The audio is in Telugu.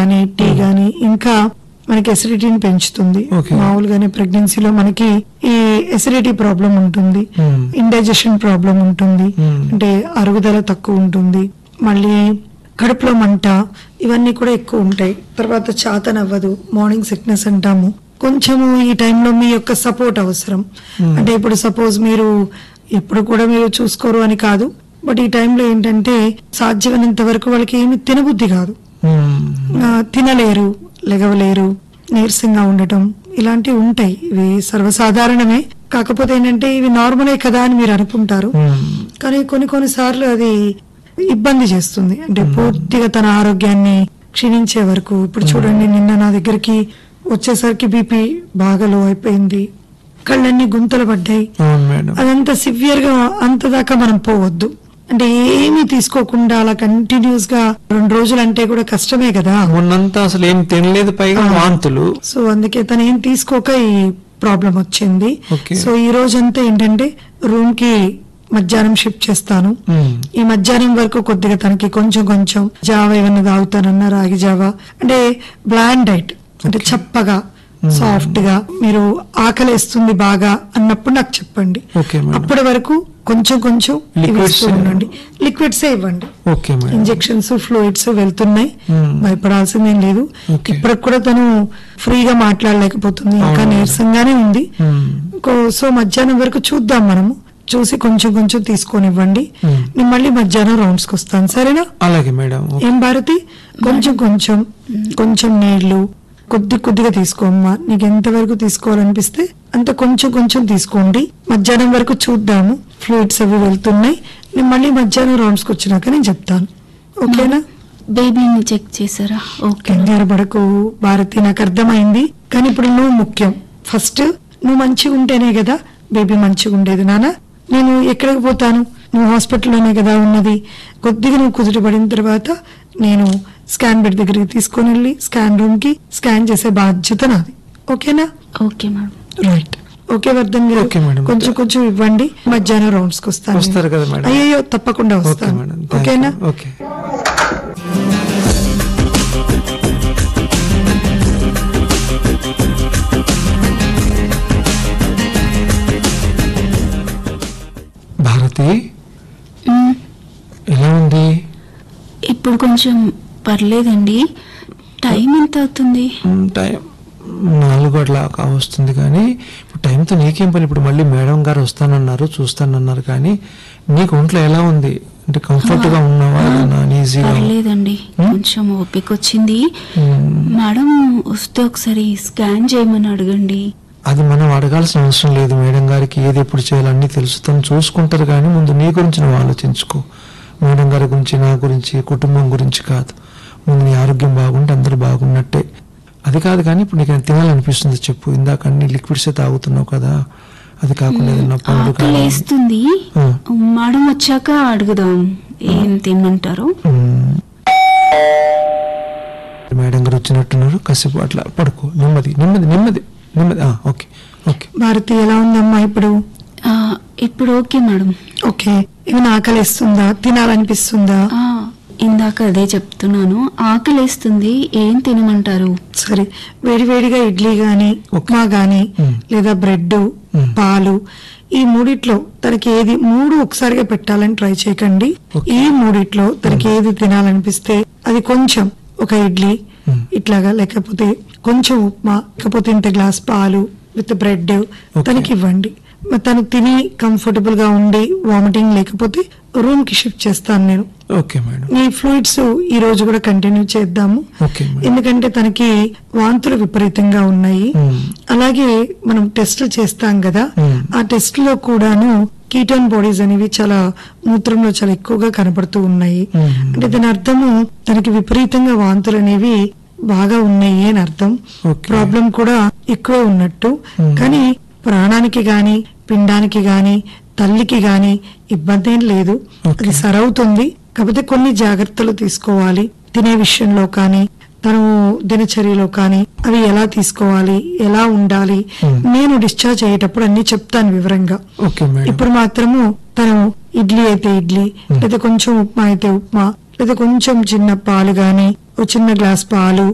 గానీ టీ గానీ ఇంకా మనకి ఎసిడిటీని పెంచుతుంది Okay. మామూలుగానే ప్రెగ్నెన్సీలో మనకి ఈ ఎసిడిటీ ప్రాబ్లం ఉంటుంది Hmm. ఇండైజెషన్ ప్రాబ్లం ఉంటుంది Hmm. అంటే అరుగుదల తక్కువ ఉంటుంది మళ్ళీ కడుపులో మంట ఇవన్నీ కూడా ఎక్కువ ఉంటాయి తర్వాత చాతనవ్వదు మార్నింగ్ సిక్నెస్ అంటాము కొంచెము ఈ టైంలో మీ యొక్క సపోర్ట్ అవసరం Hmm. అంటే ఇప్పుడు సపోజ్ మీరు ఎప్పుడు కూడా మీరు చూసుకోరు అని కాదు బట్ ఈ టైంలో ఏంటంటే సాధ్యమైనంత వరకు వాళ్ళకి ఏమి తినబుద్ధి కాదు మ్మ్. ఆ, తినలేరు లెగవలేరు నీరసంగా ఉండటం ఇలాంటివి ఉంటాయి ఇవి సర్వసాధారణమే కాకపోతే ఏంటంటే ఇవి నార్మలే కదా అని మీరు అనుకుంటారు మ్మ్. కానీ కొన్ని కొన్ని సార్లు అది ఇబ్బంది చేస్తుంది అంటే పూర్తిగా తన ఆరోగ్యాన్ని క్షీణించే వరకు ఇప్పుడు చూడండి నిన్న నా దగ్గరికి వచ్చేసరికి బీపీ బాగా లో అయిపోయింది కళ్ళన్నీ గుంతలు పడ్డాయి అవును మేడం అదంతా సివియర్ గా అంత దాకా మనం పోవద్దు అంటే ఏమీ తీసుకోకుండా అలా కంటిన్యూస్ గా రెండు రోజులు అంటే కూడా కష్టమే కదా మొన్నంతా అసలు ఏం తినలేదు పైగా వాంతులు సో అందుకే తను ఏం తీసుకోక ఈ ప్రాబ్లం వచ్చింది Okay. సో ఈ రోజంతా ఏంటంటే రూమ్ కి మధ్యాహ్నం షిఫ్ట్ చేస్తాను మ్మ్. ఈ మధ్యాహ్నం వరకు కొద్దిగా తనకి కొంచెం కొంచెం జావా ఏమన్నా తాగుతానన్నా రాగి జావా అంటే బ్లాండ్ డైట్ అంటే చప్పగా సాఫ్ట్ గా మీరు ఆకలేస్తుంది బాగా అన్నప్పుడు నాకు చెప్పండి ఓకే మేడం అప్పటి వరకు కొంచెం కొంచెం ఇవి Liquids ఇస్తూ ఉండండి లిక్విడ్స్ ఇవ్వండి ఓకే మేడం ఇంజెక్షన్స్ ఫ్లూయిడ్స్ వెళ్తున్నాయి Hmm. భయపడాల్సిందేం లేదు Okay. ఇప్పటికి కూడా తను ఫ్రీగా మాట్లాడలేకపోతుంది ఇంకా అవును. నీరసంగానే ఉంది మ్మ్. కో- సో మధ్యాహ్నం వరకు చూద్దాం మనము చూసి కొంచెం కొంచెం తీసుకొనివ్వండి Hmm. నేను మళ్ళీ మధ్యాహ్నం రౌండ్స్ కి వస్తాను సరేనా అలాగే మేడం ఓకే. ఏం భారతి కొంచెం కొంచెం కొంచెం నీళ్లు కొద్ది కొద్దిగా తీసుకోమ్మా నీకు ఎంత వరకు తీసుకోవాలనిపిస్తే అంత కొంచెం కొంచెం తీసుకోండి మధ్యాహ్నం వరకు చూద్దాము ఫ్లూయిడ్స్ అవి వెళ్తున్నాయి నేను మళ్ళీ మధ్యాహ్నం రౌండ్స్ కి వచ్చినాక నేను చెప్తాను ఓకేనా బేబీని చెక్ చేశారా ఓకే కంగారు పడకు భారతి నాకు అర్థమైంది కానీ ఇప్పుడు నువ్వు ముఖ్యం ఫస్ట్ నువ్వు మంచిగా ఉంటేనే కదా బేబీ మంచిగా ఉండేది నాన్న నేను ఎక్కడికి పోతాను నువ్వు హాస్పిటల్లోనే కదా ఉన్నది కొద్దిగా నువ్వు కుదుట పడిన తర్వాత నేను స్కాన్ బెడ్ దగ్గరికి తీసుకొని వెళ్ళి స్కాన్ రూమ్ కి స్కాన్ చేసే బాధ్యత నాది ఓకేనా okay madam right okay Vardhan గారు ఓకే మేడం. కొంచెం కొంచెం ఇవ్వండి మధ్యాహ్నం రౌండ్స్ కి వస్తాను వస్తారు కదా మేడం? అయ్యో తప్పకుండా ఓకే వస్తాను మేడం థాంక్ ఓకేనా యూ. ఓకే భారతి మ్మ్. ఎలా ఉంది ఇప్పుడు కొంచెం పర్లేదండి టైం ఎంత అవుతుంది మ్, టైం నాలుగు అట్లా వస్తుంది కానీ ఇప్పుడు టైంతో నీకేం పని ఇప్పుడు మళ్ళీ మేడం గారు వస్తానన్నారు చూస్తానన్నారు కానీ నీకు ఒంట్లో ఎలా ఉంది అంటే కంఫర్ట్ గా ఉన్నావా ఈజీగా పర్లేదండి కొంచెం ఓపిక వచ్చింది మేడం వస్తే ఒకసారి స్కాన్ చేయమని అడగండి అది మనం అడగాల్సిన అవసరం లేదు మేడం గారికి ఏది ఎప్పుడు చేయాలన్నీ తెలుసు తను చూసుకుంటారు కానీ ముందు నీ గురించి నువ్వు ఆలోచించుకో మేడం గారి గురించి నా గురించి కుటుంబం గురించి కాదు ముందు నీ ఆరోగ్యం బాగుంటే అందరూ బాగున్నట్టే అది కాదు కానీ ఇప్పుడు నీకు ఏమైనా తినాలనిపిస్తుంది చెప్పు ఇందాక అన్ని లిక్విడ్సే తాగుతున్నావు కదా అది కాకుండా ఏదైనా పండ్లు ఆకలి కానీ వేస్తుంది ఆ. మేడం వచ్చాక అడుగుదాం ఏం తినమంటారు మ్మ్. మేడం గారు వచ్చినట్టున్నారు కాసేపు అట్లా పడుకో నెమ్మది నెమ్మది నెమ్మది నెమ్మది ఆ, ఓకే ఓకే భారతి ఎలా ఉందమ్మా ఇప్పుడు ఆ, ఇప్పుడు ఓకే మేడం ఓకే ఏమైనా ఆకలిస్తుందా తినాలనిపిస్తుందా ఆ, ఇందాక అదే చెప్తున్నాను ఆకలేస్తుంది ఏం తినమంటారు సరే వేడివేడిగా ఇడ్లీ గాని ఉప్మా గాని మ్మ్. లేదా బ్రెడ్ మ్మ్. పాలు ఈ మూడిట్లో తనకి ఏది మూడు ఒకసారిగా పెట్టాలని ట్రై చేయకండి ఓకే. ఈ మూడిట్లో తనకి ఏది తినాలనిపిస్తే అది కొంచెం ఒక ఇడ్లీ మ్మ్. ఇట్లాగా లేకపోతే కొంచెం ఉప్మా లేకపోతే ఇంత గ్లాస్ పాలు విత్ బ్రెడ్ తనకి ఇవ్వండి మరి తను తిని కంఫర్టబుల్ గా ఉండి వామిటింగ్ లేకపోతే రూమ్ కి షిఫ్ట్ చేస్తాను నేను ఓకే మేడం ఈ ఫ్లూయిడ్స్ ఈ రోజు కూడా కంటిన్యూ చేద్దాము ఓకే మేడం ఎందుకంటే తనకి వాంతులు విపరీతంగా ఉన్నాయి మ్మ్. అలాగే మనం టెస్టులు చేస్తాం కదా మ్మ్. ఆ టెస్ట్ లో కూడాను కీటోన్ బాడీస్ అనేవి చాలా మూత్రంలో చాలా ఎక్కువగా కనబడుతూ ఉన్నాయి మ్మ్. అంటే దాని అర్థము తనకి విపరీతంగా వాంతులు అనేవి బాగా ఉన్నాయి అని అర్థం ఓకే. ప్రాబ్లం కూడా ఎక్కువ ఉన్నట్టు మ్మ్. కానీ ప్రాణానికి గాని పిండానికి గాని తల్లికి గాని ఇబ్బంది ఏం లేదు ఓకే. అది సరవుతుంది కాకపోతే కొన్ని జాగ్రత్తలు తీసుకోవాలి తినే విషయంలో కానీ తను దినచర్యలో కానీ అవి ఎలా తీసుకోవాలి ఎలా ఉండాలి Hmm. నేను డిశ్చార్జ్ అయ్యేటప్పుడు అన్ని చెప్తాను వివరంగా ఓకే మేడం ఇప్పుడు మాత్రము తను ఇడ్లీ అయితే ఇడ్లీ లేదా కొంచెం ఉప్మా అయితే ఉప్మా లేదా కొంచెం చిన్న పాలు గాని ఒక చిన్న గ్లాస్ పాలు